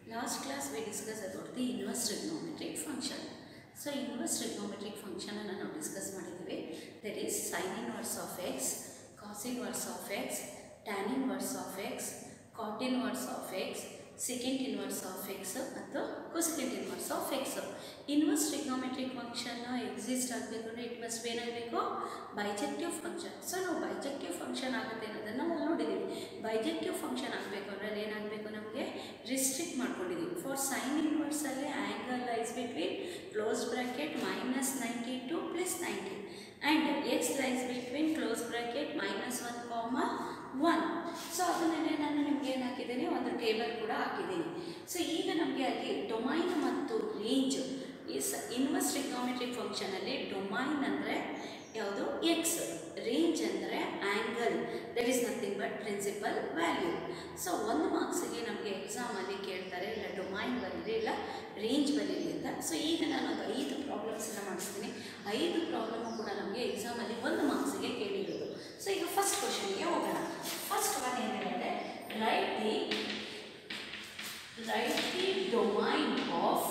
Last class we discussed about the inverse trigonometric function. So inverse trigonometric ಫಂಕ್ಷನನ್ನು ನಾವು discuss ಮಾಡಿದ್ದೀವಿ that is sine inverse of x cos inverse of x tan inverse of x cot inverse of x secant inverse of x ಮತ್ತು cosecant inverse of x inverse trigonometric function exist ಆಗಬೇಕು ಅಂದರೆ it must ಏನಾಗಬೇಕು bijective function so ನಾವು bijective function ಆಗುತ್ತೆ ಅನ್ನೋದನ್ನು ನಾವು ನೋಡಿದ್ದೀವಿ bijective function ಆಗಬೇಕು ಅಂದರೆ ಅಲ್ಲಿ ಏನಾಗಬೇಕು ನಮಗೆ ರಿಸ್ಟ್ರಿಕ್ಟ್ ಮಾಡ್ಕೊಂಡಿದ್ದೀವಿ ಫಾರ್ ಸೈನ್ ಇನ್ವರ್ಸಲ್ಲಿ angle lies between close bracket minus ninety to plus ninety and x lies between close bracket minus one comma one so ಅದನ್ನೇ ನಾನು ನಿಮ್ಗೆ ಏನು ಹಾಕಿದ್ದೀನಿ ಒಂದು ಟೇಬಲ್ ಕೂಡ ಹಾಕಿದ್ದೀನಿ ಸೊ ಈಗ ನಮಗೆ ಅಲ್ಲಿ ಡೊಮೈನ್ ಮತ್ತು ರೇಂಜ್ ಇಸ್ ಇನ್ವರ್ಸ್ ಟ್ರಿಗ್ನೋಮೆಟ್ರಿಕ್ ಫಂಕ್ಷನಲ್ಲಿ ಡೊಮೈನ್ ಅಂದರೆ ಯಾವುದು ಎಕ್ಸ್ ರೇಂಜ್ ಅಂದರೆ angle that is nothing but principal value so ಒಂದು ಮಾರ್ಕ್ಸಿಗೆ ನಮಗೆ ಎಕ್ಸಾಮಲ್ಲಿ ಕೇಳ್ತಾರೆ ಇಲ್ಲ ಡೊಮೈನ್ ಬರೀರಿ ಇಲ್ಲ ರೇಂಜ್ ಬರೀರಿ ಅಂತ ಸೊ ಈಗ ನಾನು ಒಂದು ಐದು ಪ್ರಾಬ್ಲಮ್ಸನ್ನು ಮಾಡಿಸ್ತೀನಿ ಐದು ಪ್ರಾಬ್ಲಮು ಕೂಡ ನಮಗೆ ಎಕ್ಸಾಮಲ್ಲಿ ಒಂದು ಮಾರ್ಕ್ಸಿಗೆ ಕೇಳಿರೋದು ಸೊ ಈಗ ಫಸ್ಟ್ ಕ್ವಶನ್ಗೆ ಹೋಗೋಣ ಫಸ್ಟ್ ಒನ್ ಏನು ಹೇಳಿದೆ write the write the domain of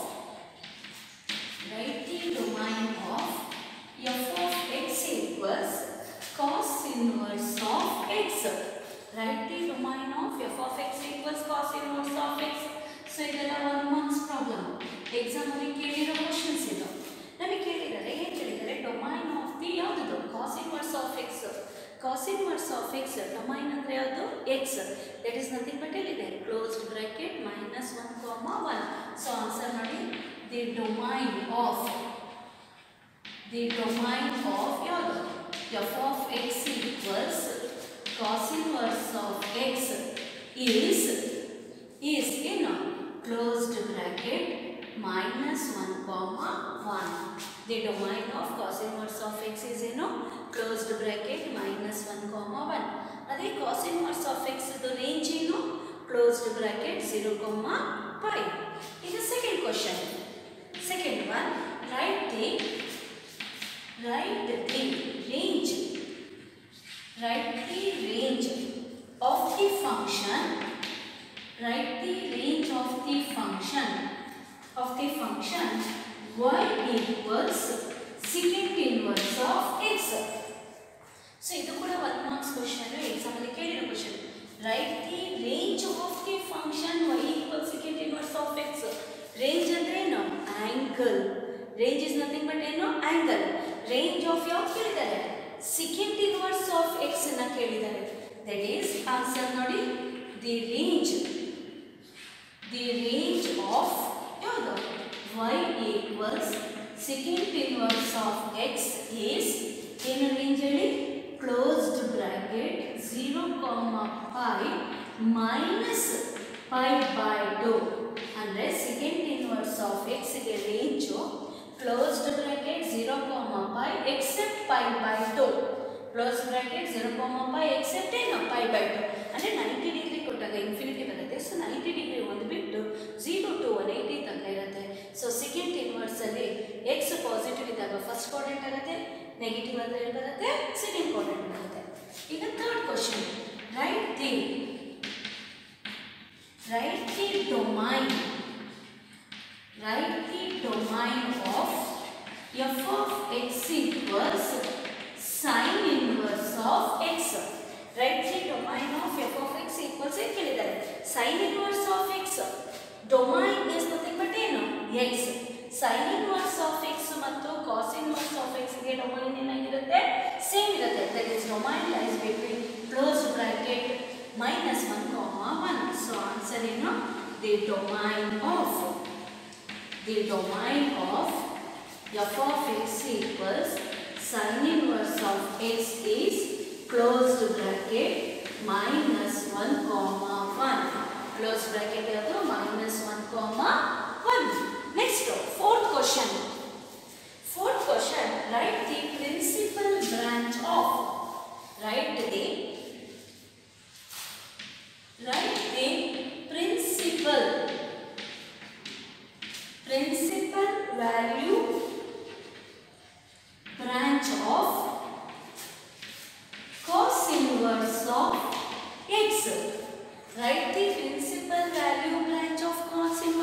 write the domain of f of x equals cos inverse of x. Write the domain of f of x equals cos inverse of x. So ಇದೆಲ್ಲ one marks problem ಎಕ್ಸಾಮಲ್ಲಿ ಕೇಳಿರೋ questions ಇದು ನಮಗೆ ಕೇಳಿದ್ದಾರೆ ಏನು ಕೇಳಿದ್ದಾರೆ domain of the ಯಾವುದು cos inverse of x cos inverse of x domain ಅಂದರೆ ಯಾವುದು x that is nothing but ಎಲ್ಲಿದೆ closed bracket minus one comma one so answer ಮಾಡಿ the domain of the domain of ಯಾವುದು f of x equals cos inverse of x is is ಏನು closed bracket minus one comma one the domain of cos inverse of x is ಏನು closed bracket minus one comma one ಅದೇ ಕಾಸ್ inverse of x range ಏನು closed bracket zero comma pi ಈಗ second question second one write the write the range write the range of the function write the range of the function of the function y equals secant inverse of x so ಇದು ಕೂಡ one marks question ಎಕ್ಸಾಮಲ್ಲಿ ಕೇಳಿರೋ question write the range of the function y equal secant inverse of x range ಅಂದ್ರೆ ಏನು angle range is nothing but ಏನು angle range of ಯಾವ್ದು ಕೇಳಿದ್ದಾರೆ secant inverse of x ಅನ್ನ ಕೇಳಿದ್ದಾರೆ ದಟ್ ಈಸ್ ಆನ್ಸರ್ ನೋಡಿ the range the range of ಯಾವುದು y equals secant inverse of x is ಏನು ರೇಂಜ್ ಹೇಳಿ closed bracket zero comma pi minus pi by two ಅಂದರೆ secant inverse of ಎಕ್ಸ್ಗೆ range closed bracket zero comma pi except pi by two close bracket zero comma pi except ಏನು pi by two ಅಂದರೆ ninety degree ಕೊಟ್ಟಾಗ infinity ಬರುತ್ತೆ so ninety degree ಒಂದು ಬಿಟ್ಟು zero to one eighty ತನಕ ಇರುತ್ತೆ so secant ಇನ್ವರ್ಸಲ್ಲಿ x positive ಇದ್ದಾಗ ಫಸ್ಟ್ ಕ್ವಾಡ್ರೆಂಟ್ ಆಗುತ್ತೆ ನೆಗೆಟಿವ್ ಅಂದರೆ ಏನು ಬರುತ್ತೆ ಸೆಕೆಂಡ್ ಕ್ವಾಡ್ರೆಂಟ್ ಬರುತ್ತೆ ಈಗ third question write the write the domain right the domain of f of x equals sine inverse of x write the domain of f of x equals ಏನು ಕೇಳಿದ್ದಾರೆ sine inverse of x domain is nothing but ಏನು x sine inverse of x ಮತ್ತು cos inverse of ಎಕ್ಸ್ಗೆ domain ಏನಾಗಿರುತ್ತೆ same ಇರುತ್ತೆ that is domain lies between close bracket minus one comma one so answer ಏನು the domain of the domain of f of x equals sine inverse of x is closed bracket minus one comma one close bracket ಯಾವುದು minus one comma one next fourth question fourth question write the principal branch of write the write the principal principal value branch of cos inverse of x. Write the principal value branch of cos inverse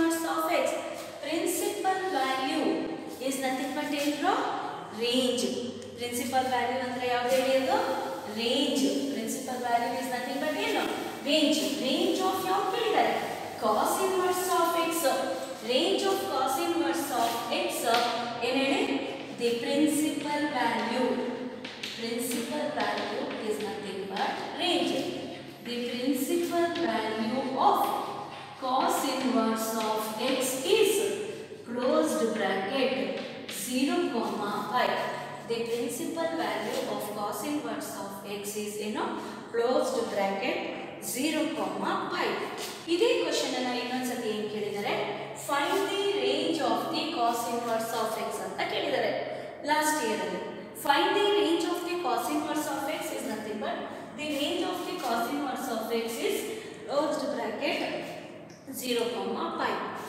principal value ಅಂದ್ರೆ ಯಾವ್ದು ಹೇಳಿ ಅದು range principal value is nothing but ಏನು range range of ಯಾವ್ದು ಕೇಳಿದ್ದಾರೆ cos inverse of x range of cos inverse of x ಏನು ಹೇಳಿ the principal value principal value is nothing but range. The principal value of cos inverse of x is closed bracket 0 comma pi. The principal value of cos inverse of x is you know closed bracket 0 comma pi. ಇದೇ question ಅನ್ನ ಇನ್ನೊಂದ್ಸತಿ ಏನ್ ಕೇಳಿದ್ದಾರೆ find the range of the cos inverse of x ಅಂತ ಕೇಳಿದ್ದಾರೆ last year ಅಲ್ಲಿ find the range of the cos inverse of x is nothing but the range of the cos inverse of x is closed bracket zero comma pi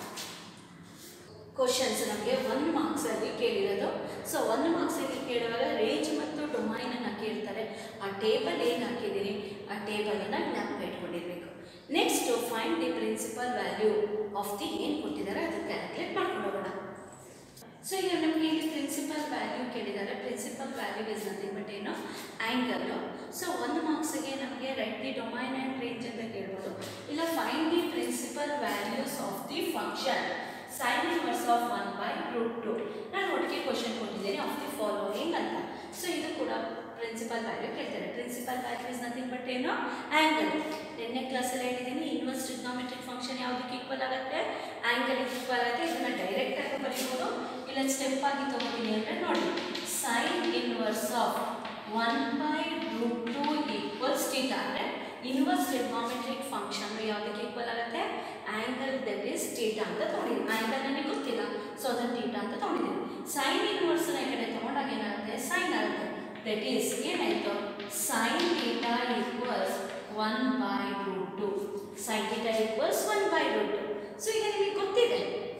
questions ನಮಗೆ one ಮಾರ್ಕ್ಸಲ್ಲಿ ಕೇಳಿರೋದು so one ಮಾರ್ಕ್ಸಲ್ಲಿ ಕೇಳುವಾಗ range ಮತ್ತು ಡೊಮೈನನ್ನು ಕೇಳ್ತಾರೆ ಆ table ಏನು ಹಾಕಿದ್ದೀನಿ ಆ ಟೇಬಲನ್ನು ಜ್ಞಾಪಕ ಇಟ್ಕೊಂಡಿರಬೇಕು next find the principal value of the ಏನು ಕೊಟ್ಟಿದ್ದಾರೆ ಅದನ್ನು ಕ್ಯಾಲ್ಕುಲೇಟ್ ಮಾಡ್ಕೊಂಡು ಹೋಗೋಣ ಸೊ ಈಗ ನಮಗೆ ಇಲ್ಲಿ ಪ್ರಿನ್ಸಿಪಲ್ ವ್ಯಾಲ್ಯೂ ಕೇಳಿದ್ದಾರೆ principal value is nothing but ಏನು ಆ್ಯಂಗಲ್ಲು ಸೊ ಒಂದು ಮಾರ್ಕ್ಸಿಗೆ ನಮಗೆ write the domain and range ಅಂತ ಕೇಳ್ಬೋದು ಇಲ್ಲ find the principal values of the function sine inverse of one by root two ನಾನು ಒಟ್ಟಿಗೆ ಕ್ವಶನ್ ಕೊಟ್ಟಿದ್ದೇನೆ ಆಫ್ ದಿ ಫಾಲೋಯಿಂಗ್ ಅಂತ ಸೊ ಇದು ಕೂಡ ಪ್ರಿನ್ಸಿಪಲ್ ವ್ಯಾಲ್ಯೂ ಕೇಳ್ತಾರೆ principal value is nothing but ಏನು ಆ್ಯಂಗಲ್ ನಿನ್ನೆ ಕ್ಲಾಸಲ್ಲಿ ಹೇಳಿದ್ದೀನಿ ಇನ್ವರ್ಸ್ ಟ್ರಿಗ್ನಾಮೆಟ್ರಿಕ್ ಫಂಕ್ಷನ್ ಯಾವುದಕ್ಕೆ ಈಕ್ವಲ್ ಆಗುತ್ತೆ ಆ್ಯಂಗಲ್ ಈಕ್ವಲ್ ಆಗುತ್ತೆ ಇದನ್ನು ಡೈರೆಕ್ಟ್ ಆಗಿ ಬರೀಬೋದು ಇಲ್ಲ ಸ್ಟೆಪ್ ಆಗಿ ತಗೋತೀನಿ ಅಂದರೆ ನೋಡಿ sine inverse of one by root two equals theta ಅಂದರೆ ಇನ್ವರ್ಸ್ ಟ್ರಿಗ್ನಾಮೆಟ್ರಿಕ್ ಫಂಕ್ಷನ್ ಯಾವುದಕ್ಕೆ ಈಕ್ವಲ್ ಆಗುತ್ತೆ ಆ್ಯಂಗಲ್ ದಟ್ ಈಸ್ ಟೀಟಾ ಅಂತ ತೊಗೊಂಡಿದ್ದೀನಿ ಆ್ಯಂಗಲ್ ನನಗೆ ಗೊತ್ತಿಲ್ಲ ಸೊ ಅದನ್ನು ಟೀಟಾ ಅಂತ ತೊಗೊಂಡಿದ್ದೀನಿ ಸೈನ್ ಇನ್ವರ್ಸ್ನ ಈ ಕಡೆ ತೊಗೊಂಡಾಗ ಏನಾಗುತ್ತೆ ಸೈನ್ ಆಗುತ್ತೆ ದಟ್ ಈಸ್ ಏನಾಯಿತು sine theta equals one by root two sine theta equals one by root two so ಈಗ ನಿಮಗೆ ಗೊತ್ತಿದೆ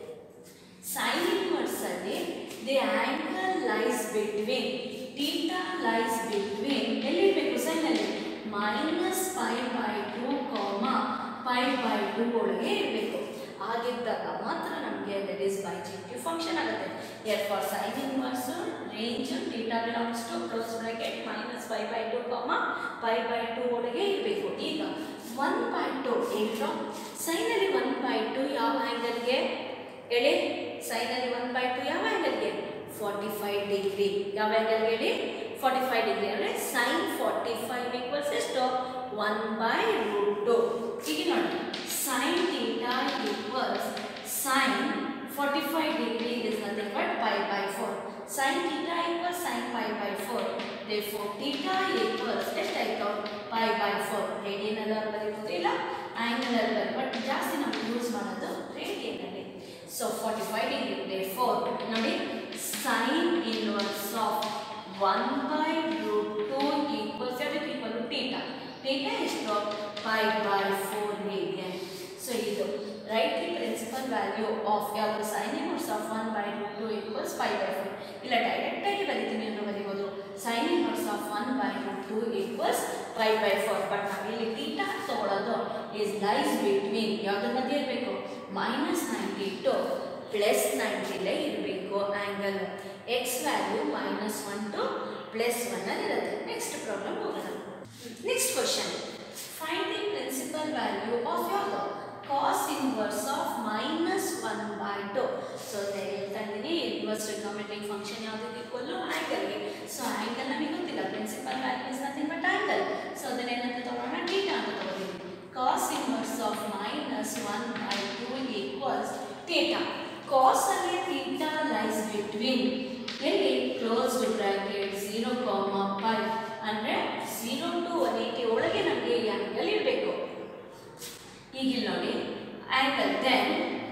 ಸೈನ್ ಇನ್ವರ್ಸ್ ಅಲ್ಲಿ the angle lies between theta lies between ಎಲ್ಲಿರಬೇಕು ಸೈನಲ್ಲಿ minus pi by two comma pi by two ಒಳಗೆ ಇರಬೇಕು ಆಗಿದ್ದಾಗ ಮಾತ್ರ ನಮಗೆ ದಟ್ ಈಸ್ ಬೈಜೆಕ್ಟಿವ್ ಫಂಕ್ಷನ್ ಆಗುತ್ತೆ uh for sine inverse range theta belongs to close bracket minus pi by two comma pi by two ಒಳಗೆ ಇರಬೇಕು ಈಗ ಒನ್ ಬೈ ಟು ಏನು ಸೈನಲ್ಲಿ ಒನ್ ಬೈ ಟು ಯಾವ ಆ್ಯಂಗಲ್ಗೆ ಹೇಳಿ ಸೈನಲ್ಲಿ ಒನ್ ಬೈ ಟು ಯಾವ ಆ್ಯಂಗಲ್ಗೆ forty five degree ಯಾವ ಆ್ಯಂಗಲ್ಗೆ ಹೇಳಿ ಫಾರ್ಟಿ ಫೈವ್ ಡಿಗ್ರಿ ಅಂದರೆ ಸೈನ್ ಫಾರ್ಟಿ ಫೈವ್ ಈಕ್ವಲ್ಸ್ ಎಷ್ಟು ಒನ್ ಬೈ ರೂಟ್ ಟು ಈಗ ನೋಡಿ sine theta equals sine forty five degree is nothing but pi by four sine theta equals sine pi by four they four theta equals ಎಷ್ಟಾಯ್ತು pi by four ರೇಡಿಯನಲ್ಲಿ ಬರೀಬೋದು ಇಲ್ಲ ಆ್ಯಂಗಲಲ್ಲಿ ಬರೀ but ಜಾಸ್ತಿ ನಾವು ಯೂಸ್ ಮಾಡೋದು ರೇಡಿಯನಲ್ಲಿ so forty five degree they four ನೋಡಿ sine inverse of one by root two equals ಅದಕ್ಕೆ ಈಕ್ವಲ್ ಟೀಟಾ ಟೀಟಾ ಎಷ್ಟು pi by four radian so ಇದು write the principal value of ಯಾವುದು sine inverse of one by root two equals pi by four ಇಲ್ಲ ಡೈರೆಕ್ಟಾಗಿ ಬರಿತೀನಿ ಅಂತ ಬರೀಬೋದು sine inverse of one by root two equals pi by four but ನಾವಿಲ್ಲಿ theta ತೊಗೊಳೋದು is lies between ಯಾವುದ್ರ ಮಧ್ಯೆ ಇರಬೇಕು ಮೈನಸ್ ನೈಂಟಿ ಟು ಪ್ಲಸ್ ನೈಂಟಿಲೇ ಇರಬೇಕು angle x value minus one to plus ಒನ್ನಲ್ಲಿ ಇರುತ್ತೆ ನೆಕ್ಸ್ಟ್ ಪ್ರಾಬ್ಲಮ್ ಹೋಗೋಣ next question find the principal value of ಯಾವುದು cos inverse of minus one by two so ಹೇಳ್ತಾ ಇದ್ದೀನಿ ಇನ್ವರ್ಸ್ ಟ್ರಿಗ್ನೋಮೆಟ್ರಿಕ್ ಫಂಕ್ಷನ್ ಯಾವುದಕ್ಕೆ equal ಆ್ಯಂಗಲ್ಗೆ ಸೊ ಆ್ಯಂಗಲ್ ನಮಗೆ ಗೊತ್ತಿಲ್ಲ principal value is nothing but angle so ಅದನ್ನೇನಂತ ತಗೊಳ್ಳೋಣ ಟೀಟಾ ಅಂತ ತಗೋತೀವಿ cos inverse of minus one by two equals theta cos ಅಲ್ಲಿ ಥೀಟಾ ಲೈಸ್ ಬಿಟ್ವೀನ್ ಎಲ್ಲಿ closed bracket zero comma pi ಅಂದರೆ ಝೀರೋ ಟು ಒನ್ ಏಯ್ಟಿ ಒಳಗೆ ನಮಗೆ ಈ ಆ್ಯಂಗಲ್ ಇರಬೇಕು ಈಗ ಇಲ್ಲಿ ನೋಡಿ angle then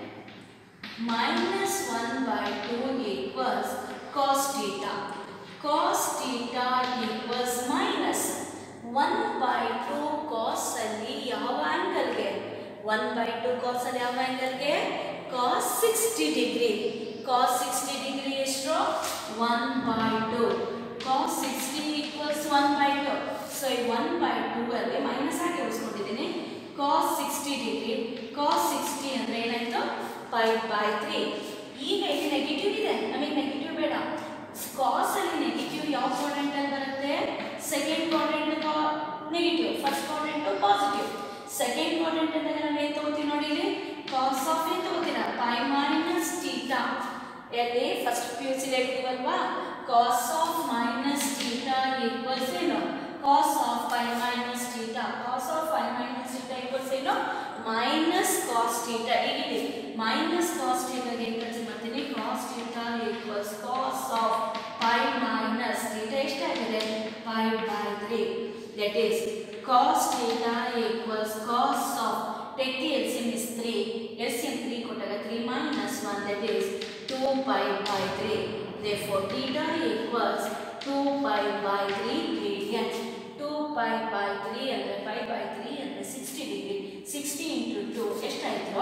minus one by two equals cos theta cos theta equals minus one by two cos ಅಲ್ಲಿ ಯಾವ ಆ್ಯಂಗಲ್ಗೆ ಒನ್ ಬೈ ಟು ಕಾಸ್ ಅಲ್ಲಿ ಯಾವ ಆ್ಯಂಗಲ್ಗೆ cos sixty degree cos sixty degree ಎಷ್ಟು one by two cos sixty equals one by two so ಈ one by two ಅಲ್ಲಿ minus ಆಗಿ ಉಳಿಸ್ಕೊಂಡಿದ್ದೀನಿ cos sixty degree cos sixty ಅಂದರೆ ಏನಾಯಿತು ಫೈವ್ ಬೈ ತ್ರೀ ಈಗ ಇಲ್ಲಿ ನೆಗೆಟಿವ್ ಇದೆ ನಮಗೆ ನೆಗೆಟಿವ್ ಬೇಡ ಕಾಸ್ ಅಲ್ಲಿ ನೆಗೆಟಿವ್ ಯಾವ ಕ್ವಾಡ್ರೆಂಟ್ ಅಲ್ಲಿ ಬರುತ್ತೆ second quadrant negative first quadrant positive second quadrant ಅಂದ್ರೆ ನಾವು ಏನು ತಗೋತೀವಿ ನೋಡಿ ಇಲ್ಲಿ ಕಾಸ್ ಆಫ್ ಏನು ತಗೋತೀರಾ ಪೈ ಮೈನಸ್ ಟೀಟಾ ಎಲ್ಲಿ ಫಸ್ಟ್ ಪಿ ಯು ಸಿ ಹೇಳಿದೀವಲ್ವಾ cos of minus theta equals ಏನು cos of pi minus theta cos of pi minus theta equals ಏನು ಮೈನಸ್ ಕಾಸ್ ಟೀಟಾ ಹೀಗಿದೆ ಮೈನಸ್ ಕಾಸ್ ಟೀಟಾಗೆ ಏನು ಕನ್ಸಿಡರ್ ಮಾಡ್ತೀನಿ cos theta equals cos of pi minus theta ಎಷ್ಟಾಗಿದೆ pi by three that is cos theta equals cos of take the LCM is three LCM three ಕೊಟ್ಟಾಗ three minus one that is two pi by three therefore theta equals 2 pi by 3 radian 2 pi by 3 ಅಂದರೆ 5 by 3 ಅಂದರೆ 60 degree 60 into 2 ಎಷ್ಟಾಯಿತು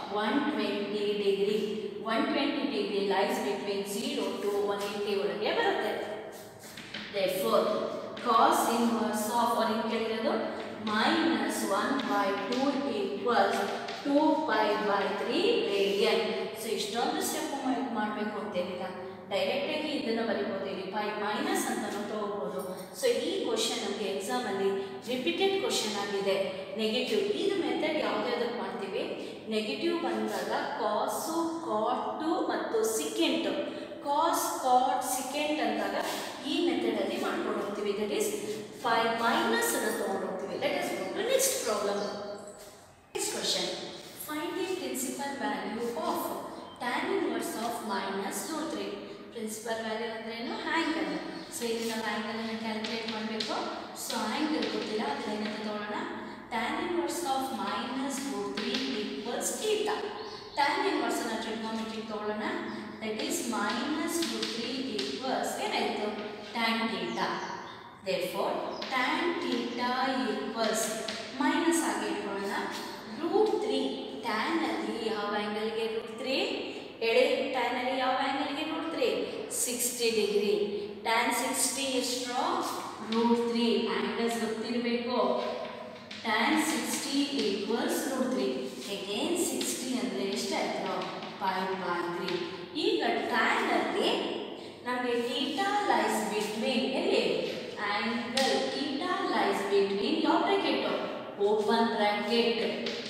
120 degree 120 degree lies between 0 to 180 ಒಳಗೆ ಬರುತ್ತೆ therefore cos inverse of ಒಂದು ಕೇಳಿರೋದು minus one by two equals two pi by three radian so ಇಷ್ಟೊಂದು step ಮಾಡಬೇಕು ಅಂತೇನಿಲ್ಲ ಡೈರೆಕ್ಟಾಗಿ ಇದನ್ನು ಬರಿಬೋದು ಇಲ್ಲಿ ಪೈ ಮೈನಸ್ ಅಂತಲೂ ತಗೋಬೋದು ಸೊ ಈ ಕ್ವಶನ್ ನಮಗೆ ಎಕ್ಸಾಮಲ್ಲಿ ರಿಪೀಟೆಡ್ ಕ್ವಶನ್ ಆಗಿದೆ ನೆಗೆಟಿವ್ ಇದು ಮೆಥಡ್ ಯಾವುದ್ಯಾವ್ದಕ್ಕೆ ಮಾಡ್ತೀವಿ ನೆಗೆಟಿವ್ ಬಂದಾಗ ಕಾಸು ಕಾಟು ಮತ್ತು ಸಿಕೆಂಟು ಕಾಸ್ ಕಾಟ್ ಸಿಕೆಂಟ್ ಅಂದಾಗ ಈ ಮೆಥಡಲ್ಲಿ ಮಾಡ್ಕೊಂಡು ಹೋಗ್ತೀವಿ ದಟ್ ಈಸ್ ಫೈ ಮೈನಸ್ ಅನ್ನು ತೊಗೊಂಡು ಹೋಗ್ತೀವಿ let us go to next problem next question find the principal value of tan inverse of minus root three principal value ಅಂದ್ರೇನು ಆ್ಯಂಗಲ್ ಸೊ ಇಲ್ಲಿ ನಾವು ಆ್ಯಂಗಲನ್ನು ಕ್ಯಾಲ್ಕುಲೇಟ್ ಮಾಡಬೇಕು ಸೊ ಆ್ಯಂಗಲ್ ಗೊತ್ತಿಲ್ಲ ಅದನ್ನೇನಂತ ತಗೊಳ್ಳೋಣ tan inverse of minus root three equals theta tan inverse ಅನ್ನು trigonometry ತಗೊಳ್ಳೋಣ that is minus root three equals ಏನಾಯಿತು tan theta therefore tan theta equals minus ಆಗಿ ಇಟ್ಕೊಳ್ಳೋಣ ರೂಟ್ ತ್ರೀ ಟ್ಯಾನಲ್ಲಿ ಯಾವ ಆ್ಯಂಗಲ್ಗೆ ರೂಟ್ ತ್ರೀ ಎಡೆ ಟ್ಯಾನಲ್ಲಿ ಯಾವ ಆ್ಯಂಗಲ್ಗೆ root three sixty degree tan sixty ಎಷ್ಟು ರೂಟ್ ತ್ರೀ ಆ್ಯಂಗಲ್ಸ್ ಗೊತ್ತಿರಬೇಕು tan sixty equals root three again sixty ಅಂದರೆ ಎಷ್ಟಾಯ್ತು ಫೈವ್ ಬೈ ತ್ರೀ ಈಗ ಟ್ಯಾನಲ್ಲಿ ನಮಗೆ ಟೀಟಾ ಲೈಸ್ ಬಿಟ್ವೀನ್ ಎಲ್ಲಿ ಆಂಗಲ್ ಥೀಟಾ ಲೈಸ್ ಬಿಟ್ವೀನ್ ಯಾವ bracket open bracket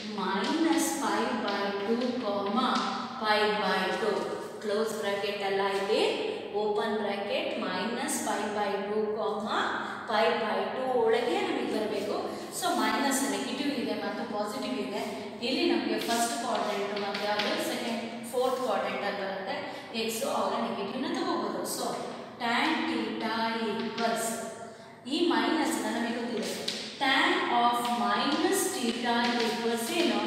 minus five by two comma five by two close bracket ಅಲ್ಲ ಇಲ್ಲಿ open bracket minus five by two comma five by two ಒಳಗೆ ನಮಗೆ ಬರಬೇಕು ಸೊ ಮೈನಸ್ ನೆಗೆಟಿವ್ ಇದೆ ಮತ್ತು positive ಇದೆ ಇಲ್ಲಿ ನಮಗೆ ಫಸ್ಟ್ ಕ್ವಾಡ್ರೆಂಟ್ ಮತ್ತು ಯಾವುದು ಸೆಕೆಂಡ್ ಫೋರ್ತ್ ಕ್ವಾಡ್ರೆಂಟ್ ಅಲ್ಲಿ ಬರುತ್ತೆ ಎಕ್ಸು ಅವರ ನೆಗೆಟಿವ್ನ ತಗೋಬೋದು ಸೊ ಟ್ಯಾನ್ ಟೀಟಾ ಈಕ್ವಲ್ಸ್ ಈ ಮೈನಸ್ ನಮಗೆ ಗೊತ್ತಿದೆ tan of minus theta equals ಏನು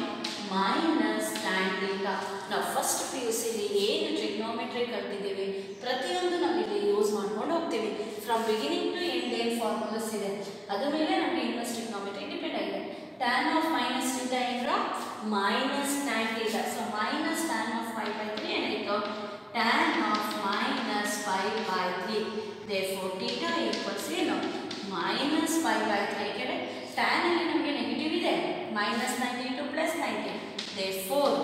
ಮೈನಸ್ ಟ್ಯಾನ್ ಟೀಟಾ ನಾವು ಫಸ್ಟ್ ಪಿ ಯು ಸಿಲಿ ಏನು ಟ್ರಿಗ್ನೋಮೆಟ್ರಿ ಕಲ್ತಿದ್ದೀವಿ ಪ್ರತಿಯೊಂದು ನಾವು ಇಲ್ಲಿ ಯೂಸ್ ಮಾಡ್ಕೊಂಡು ಹೋಗ್ತೀವಿ ಫ್ರಮ್ ಬಿಗಿನಿಂಗ್ ಟು ಎಂಡ್ ಏನು ಫಾರ್ಮುಲಸ್ ಇದೆ ಅದ್ರ ಮೇಲೆ ನಮಗೆ ಇನ್ವೆಸ್ಟ್ ಟ್ರಿಗ್ನೋಮೆಟ್ರಿ ಡಿಪೆಂಡ್ ಆಗಿದೆ ಟ್ಯಾನ್ ಆಫ್ ಮೈನಸ್ ಟೀಟಾ ಏನರ minus tan theta so minus tan of five by three ಏನಾಯಿತು tan of minus five by three therefore theta equals ಏನು ಮೈನಸ್ ಫೈವ್ ಬೈ ತ್ರೀ ಯಾಕೆಂದರೆ ಟ್ಯಾನಲ್ಲಿ ನಮಗೆ ನೆಗೆಟಿವ್ ಇದೆ minus ninety to plus ninety therefore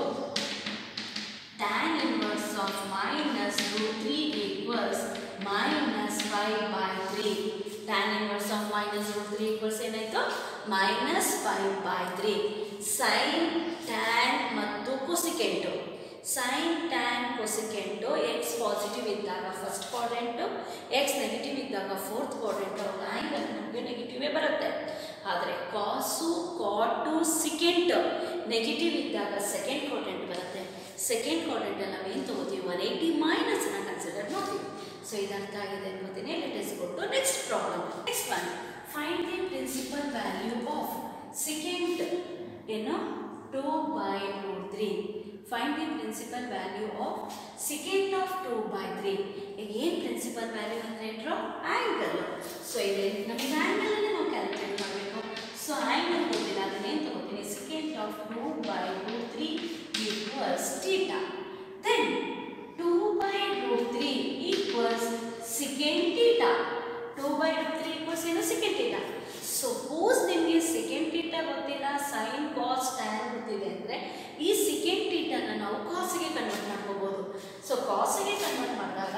tan inverse of minus root 3 equals minus 5 by 3 tan inverse of minus root 3 equals ಏನಾಯಿತು minus five by three sine tan ಮತ್ತು cosecant sine tan cosecant x positive ಇದ್ದಾಗ first quadrant x negative ಇದ್ದಾಗ fourth quadrant angle ನಮಗೆ ನೆಗೆಟಿವೇ ಬರುತ್ತೆ ಆದರೆ cos cot secant negative ಇದ್ದಾಗ second quadrant ಬರುತ್ತೆ ಸೆಕೆಂಡ್ ಕ್ವಾಡ್ರೆಂಟಲ್ಲಿ ನಾವೇನು ತೊಗೋತೀವಿ ಒನ್ ಏಯ್ಟಿ ಮೈನಸ್ನ ಕನ್ಸಿಡರ್ ಮಾಡ್ತೀವಿ ಸೊ ಇದು ಅರ್ಥ ಆಗಿದೆ ಅನ್ಕೋತೀನಿ let us go to next problem next one find the principal value of secant ಏನು two by root three find the principal value of secant of two by three ಈಗ ಏನು ಪ್ರಿನ್ಸಿಪಲ್ ವ್ಯಾಲ್ಯೂ ಅಂದರೆ ಇಟ್ರು ಆ್ಯಂಗಲ್ ಸೊ ಇದೆ ನಮಗೆ ಆ್ಯಂಗಲಲ್ಲಿ ನಾವು calculate ಮಾಡಬೇಕು so angle ಗೊತ್ತಿಲ್ಲ ಅದನ್ನೇನು ತಗೋತೀನಿ secant of two by root three equals theta then two by root three equals secant theta two by root three equals ಏನು ಸೆಕೆಂಡ್ ಟೀಟಾ ಸಪೋಸ್ ನಿಮಗೆ ಸೆಕೆಂಡ್ ಟೀಟಾ ಗೊತ್ತಿಲ್ಲ ಸೈನ್ ಕಾಸ್ ಟ್ಯಾನ್ ಗೊತ್ತಿದೆ ಅಂದರೆ ಈ secant ಟೀಟಾನ ನಾವು ಕಾಸಿಗೆ ಕನ್ವರ್ಟ್ ಮಾಡ್ಕೋಬೋದು ಸೊ ಕಾಸಿಗೆ ಕನ್ವರ್ಟ್ ಮಾಡಿದಾಗ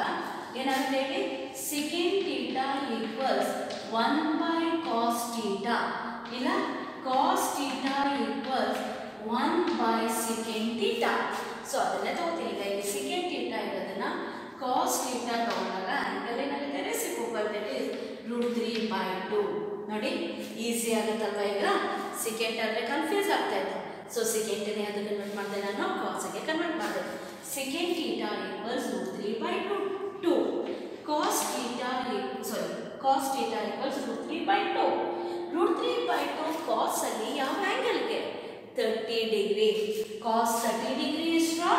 ಏನಾಗುತ್ತೆ ಹೇಳಿ secant theta equals one by cos theta ಇಲ್ಲ cos theta equals one by secant theta so ಅದನ್ನ ತಗೋತೀನಿ ಈಗ ಇಲ್ಲಿ ಸೆಕೆಂಡ್ ಟೀಟಾ ಇರೋದನ್ನ ಕಾಸ್ ಟೀಟಾ ತಗೊಂಡಾಗ ಆಂಗಲ್ ಏನಾಗುತ್ತೆ reciprocal that is root three by two ನೋಡಿ ಈಸಿ ಆಗುತ್ತಲ್ವಾ ಈಗ ಸೆಕೆಂಡ್ ಅಂದರೆ ಕನ್ಫ್ಯೂಸ್ ಆಗ್ತಾ ಇತ್ತು ಸೊ ಸೆಕೆಂಡನೇ ಅದು ಕನ್ವರ್ಟ್ ಮಾಡಿದೆ ನಾನು ಕಾಸ್ಗೆ ಕನ್ವರ್ಟ್ ಮಾಡಿದೆ secant theta equals root three by two to cos theta sorry cos theta equals root three by two root three by two cos ಅಲ್ಲಿ ಯಾವ ಆ್ಯಂಗಲ್ಗೆ thirty degree cos thirty degree ಎಷ್ಟು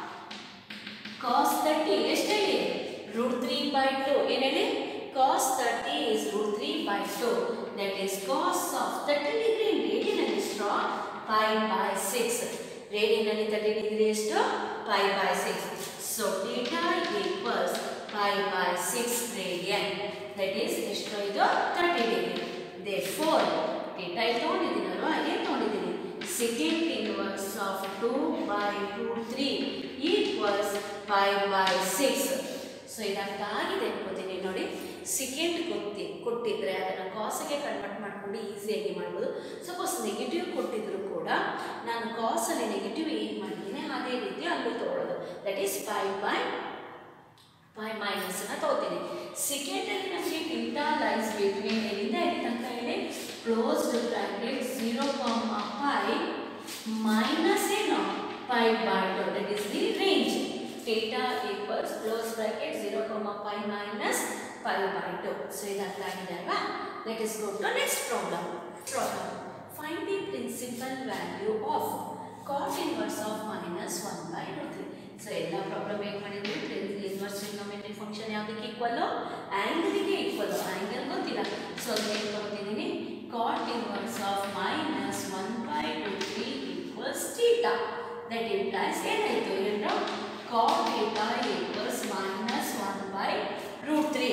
cos thirty ಎಷ್ಟು ಹೇಳಿ root three by two ಏನು ಹೇಳಿ cos thirty is root three by two that is cos of thirty degree ರೇಡಿಯನಲ್ಲಿ ಎಷ್ಟು ಪೈ ಬೈ ಸಿಕ್ಸ್ ರೇಡಿಯನಲ್ಲಿ ತರ್ಟಿ ಡಿಗ್ರಿ ಎಷ್ಟು pi by six so theta equals pi by six radian that is ಎಷ್ಟು ಇದು thirty degree they four theta ಇಲ್ಲಿ ತೊಗೊಂಡಿದ್ದೀನಲ್ವಾ ಏನು ತೊಗೊಂಡಿದ್ದೀನಿ secant inverse of two by two three equals five by six so ಇದಂತ ಆಗಿದೆ ಅನ್ಕೋತೀನಿ ನೋಡಿ ಸೆಕೆಂಡ್ ಕೊಟ್ಟಿ ಕೊಟ್ಟಿದ್ರೆ ಅದನ್ನು ಕಾಸಿಗೆ ಕನ್ವರ್ಟ್ ಮಾಡ್ಕೊಂಡು ಈಸಿಯಾಗಿ ಮಾಡ್ಬೋದು ಸಪೋಸ್ ನೆಗೆಟಿವ್ ಕೊಟ್ಟಿದ್ರು ಕೂಡ ನಾನು ಕಾಸಲ್ಲಿ ನೆಗೆಟಿವ್ ಹೇಗೆ ಮಾಡಿದ್ದೀನಿ ಅದೇ ರೀತಿ ಅಲ್ಲೂ ತೊಗೊಳ್ಳೋದು that is five by five ಮೈನಸನ್ನು ತಗೋತೀನಿ ಸೆಕೆಂಡಲ್ಲಿ ನಮಗೆ ಟಿಂಟಾ ಲೈಸ್ ಬಿಟ್ವೀನ್ ಎಲ್ಲಿಂದ ಎಲ್ಲಿ ತನಕ ಹೇಳಿ closed bracket zero comma pi minus ಏನು pi by two that is the range theta equals close bracket zero comma pi minus pi by two so ಇದು ಅರ್ಥ ಆಗಿದೆ ಅಲ್ವಾ let us go to next problem problem find the principal value of cot inverse of minus one by two three so ಎಲ್ಲ problem ಏನು ಮಾಡಿದ್ವಿ inverse trigonometric function ಯಾವುದಕ್ಕೆ equal ಆ್ಯಂಗಲ್ಗೆ equal angle ಗೊತ್ತಿಲ್ಲ ಸೊ ಏನು ತಗೋತಿದ್ದೀನಿ cot inverse of minus one by two three equals theta that implies ಏನಾಯಿತು ಏನು cot theta equals minus one by root three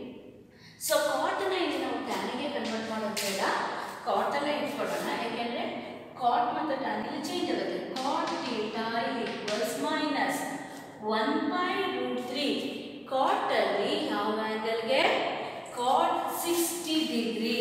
so ಕಾಟನ್ನ ಇಲ್ಲಿ ನಾವು ಟ್ಯಾನಿಗೆ ಕನ್ವರ್ಟ್ ಮಾಡೋದು ಬೇಡ ಕಾಟಲ್ಲೇ ಇಟ್ಕೊಳ್ಳೋಣ ಯಾಕೆಂದರೆ ಕಾಟ್ ಮತ್ತು ಟ್ಯಾನ್ ಇಲ್ಲಿ ಚೇಂಜ್ ಆಗುತ್ತೆ cot theta equals minus one by root three ಕಾಟಲ್ಲಿ ಯಾವ ಆ್ಯಂಗಲ್ಗೆ ಕಾಟ್ ಸಿಕ್ಸ್ಟಿ ಡಿಗ್ರಿ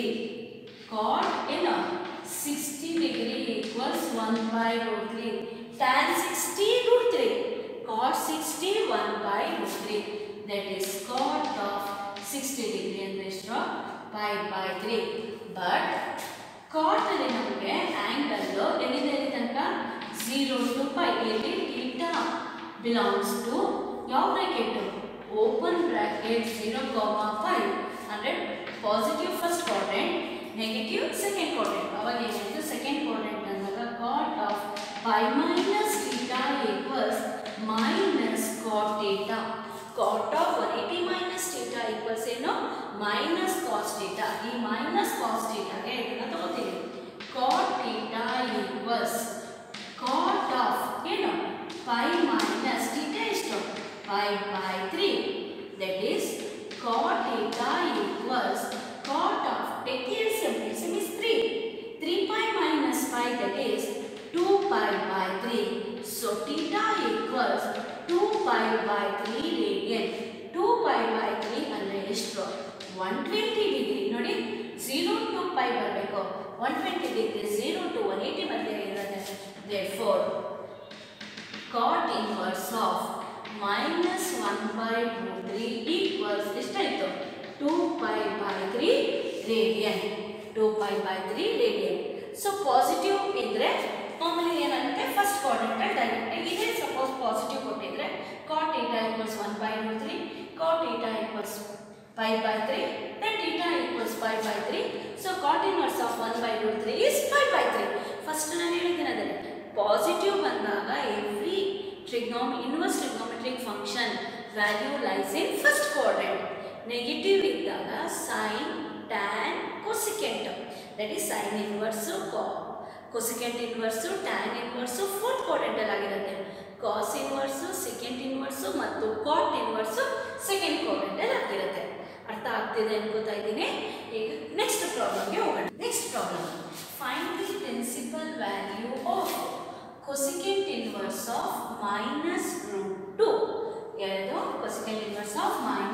ಕಾಟ್ ಏನು sixty degree equals one by root three tan sixty root three cot sixty one by root three that is cot of sixty degree ಅಂದರೆ ಎಷ್ಟು pi by three but ಕಾಟಲ್ಲಿ ನಮಗೆ angle ಎಲ್ಲಿಂದ ಎಲ್ಲಿ ತನಕ zero to pi ಎಲ್ಲಿ theta belongs to ಯಾವ bracket open bracket zero comma five ಅಂದರೆ positive first quadrant negative second quadrant ಅವಾಗ ಏನಾಯಿತು ಸೆಕೆಂಡ್ ಕ್ವಾಡ್ರೆಂಟ್ ಅಂದಾಗ cot of pi minus theta equals minus cot theta cot of one eighty minus theta equals ಏನು minus cos theta ಈ minus cos ಟೀಟಾಗೆ ಇದನ್ನು ತಗೋತೀವಿ cot theta equals cot of ಏನು pi minus theta ಎಷ್ಟು pi by three that is cot theta equals cot of take LCM LCM is three three pi minus pi that is two pi by three so theta equals two pi by three radian two pi by three ಅಂದರೆ ಎಷ್ಟು one twenty degree ನೋಡಿ zero to pi ಬರಬೇಕು one twenty degree zero to one eighty ಮಧ್ಯೆ ಇರೋದೆ therefore cot inverse of minus one by two three equals ಎಷ್ಟಾಯಿತು two pi by three radian two pi by three radian so positive ಇದ್ದರೆ ಮಾಮೂಲಿ ಏನಾಗುತ್ತೆ first ಕ್ವಾಡ್ರೆಂಟಲ್ಲಿ ಡೈರೆಕ್ಟಾಗಿ ಇದೇ suppose positive ಕೊಟ್ಟಿದ್ರೆ cot theta equals one by two three cot theta equals pi by three then theta equals pi by three so cot inverse of one by two three is pi by three first ನಾನು ಹೇಳಿದ್ದೀನಿ ಅದನ್ನು positive ಬಂದಾಗ every ಟ್ರಿಗ್ನೋಮಿ inverse trigonometric function value lies in first quadrant negative ಇದ್ದಾಗ sine tan cosecant that is sine inverse ಕಾ cosecant inverse tan inverse fourth ಕ್ವಾಡ್ರೆಂಟಲ್ಲಿ ಆಗಿರುತ್ತೆ cos inverse second inverse ಮತ್ತು ಕಾಟ್ ಇನ್ವರ್ಸು ಸೆಕೆಂಡ್ ಕ್ವಾಡ್ರೆಂಟಲ್ಲಿ ಆಗಿರುತ್ತೆ ಅರ್ಥ ಆಗ್ತಿದೆ ಅನ್ಕೋತಾ ಇದ್ದೀನಿ ಈಗ ನೆಕ್ಸ್ಟ್ ಪ್ರಾಬ್ಲಮ್ಗೆ ಹೋಗೋಣ next problem find the principal value of cosecant inverse of minus root two ಯಾವುದು cosecant inverse of minus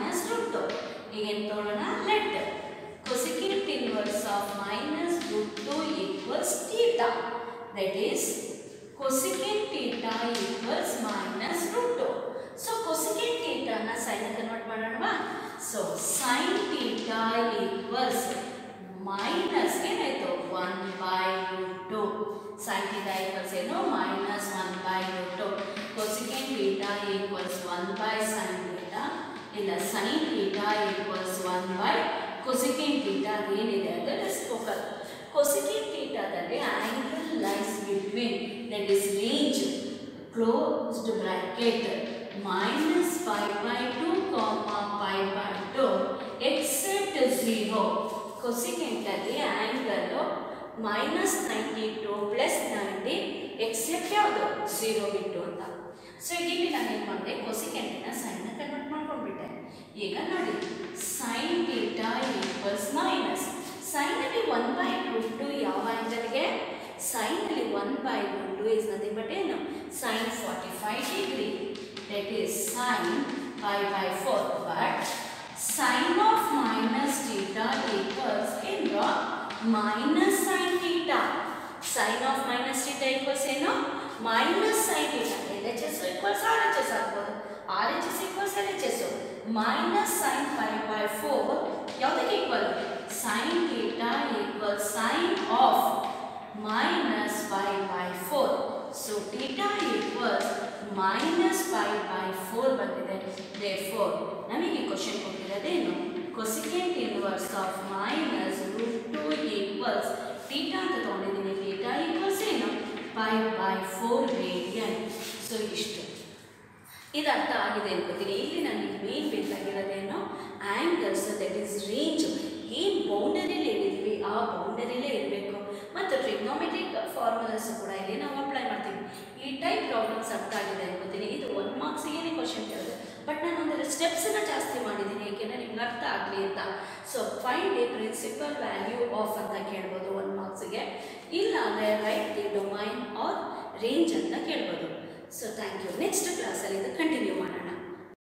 root ಈಗ ಏನು ತಗೊಳ್ಳೋಣ let cosecant inverse of minus root 2 equals theta. That is cosecant theta equals minus root 2. So cosecant theta na sin convert ಮಾಡೋಣವಾ so sin theta equals minus ಏನಾಯ್ತು 1 by root 2 sin theta equals ಏನು minus 1 by root 2 cosecant theta equals 1 by sin theta ಇಲ್ಲ sin theta equals 1 by cosecant theta ಏನಿದೆ ಅಂದರೆ ಫೋಕಲ್ cosecant thetaದಲ್ಲಿ angle lies between that is range closed bracket minus five by two comma five by two except zero ಕೊಸಿಕೆಂಟಲ್ಲಿ angle minus ninety to plus ninety except ಯಾವುದು zero ಬಿಟ್ಟು ಅಂತ so ಈಗ ಇಲ್ಲಿ ನಾನು ಏನು ಮಾಡಿದೆ ಕೊಸಿಕೆಂಟಿನ ಸೈನ್ನ ಕನ್ವರ್ಟ್ ಮಾಡ್ಕೊಂಡ್ಬಿಟ್ಟೆ ಈಗ ನೋಡಿ ಸೈನ್ ಟೀಟಾ ಈಕ್ವಲ್ಸ್ ಮೈನಸ್ ಸೈನಲ್ಲಿ ಒನ್ ಬೈ ರೂಟ್ ಟು ಯಾವ ಆ್ಯಂಗಲ್ಗೆ ಸೈನಲ್ಲಿ one by root two is nothing but ಏನು sine forty five degree that is sine five by four but sine of minus theta equals ಏನು minus sine theta sine of minus theta equals ಏನು minus sine theta L H S equals R H S ಆಗ್ಬೋದು R H S equals L H S minus sign five by four ಯಾವುದಕ್ಕೆ equal sine theta equal sine of minus five by four so theta equals minus five by four ಬಂದಿದೆ therefore ನಮಗೆ question ಕೊಟ್ಟಿರೋದೇನು cosecant inverse of minus root two equals theta ಅಂತ ತೊಗೊಂಡಿದ್ದೀನಿ theta equals ಏನು five by four radian so ಇಷ್ಟು ಇದು ಅರ್ಥ ಆಗಿದೆ ಅನ್ಕೋತೀನಿ ಇಲ್ಲಿ ನನಗೆ ಮೇನ್ ಬೇಕಾಗಿರೋದೇನು ಆ್ಯಂಗಲ್ಸ್ ದಟ್ ಈಸ್ ರೇಂಜ್ ಏನು ಬೌಂಡರಿಲಿ ಹೇಳಿದ್ವಿ ಆ ಬೌಂಡರಿಲೇ ಇರಬೇಕು ಮತ್ತು ಟ್ರಿಗ್ನೋಮೆಟ್ರಿಕ್ ಫಾರ್ಮುಲಾಸ್ ಕೂಡ ಇಲ್ಲಿ ನಾವು ಅಪ್ಲೈ ಮಾಡ್ತೀವಿ ಈ ಟೈಪ್ ಪ್ರಾಬ್ಲಮ್ಸ್ ಅರ್ಥ ಆಗಿದೆ ಅನ್ಕೋತೀನಿ ಇದು ಒನ್ ಮಾರ್ಕ್ಸಿಗೆ ಕ್ವಶನ್ ಕೇಳಿದೆ ಬಟ್ ನಾನು ಒಂದೆರಡು ಸ್ಟೆಪ್ಸನ್ನು ಜಾಸ್ತಿ ಮಾಡಿದ್ದೀನಿ ಏಕೆಂದರೆ ನಿಮ್ಗೆ ಅರ್ಥ ಆಗಲಿ ಅಂತ so find a principal value of ಅಂತ ಕೇಳ್ಬೋದು ಒನ್ ಮಾರ್ಕ್ಸಿಗೆ ಇಲ್ಲ ಅಂದರೆ write the domain or range ಅಂತ ಕೇಳ್ಬೋದು ಸೊ ಥ್ಯಾಂಕ್ ಯು ನೆಕ್ಸ್ಟ್ ಕ್ಲಾಸಲ್ಲಿ ಇದು ಕಂಟಿನ್ಯೂ ಮಾಡೋಣ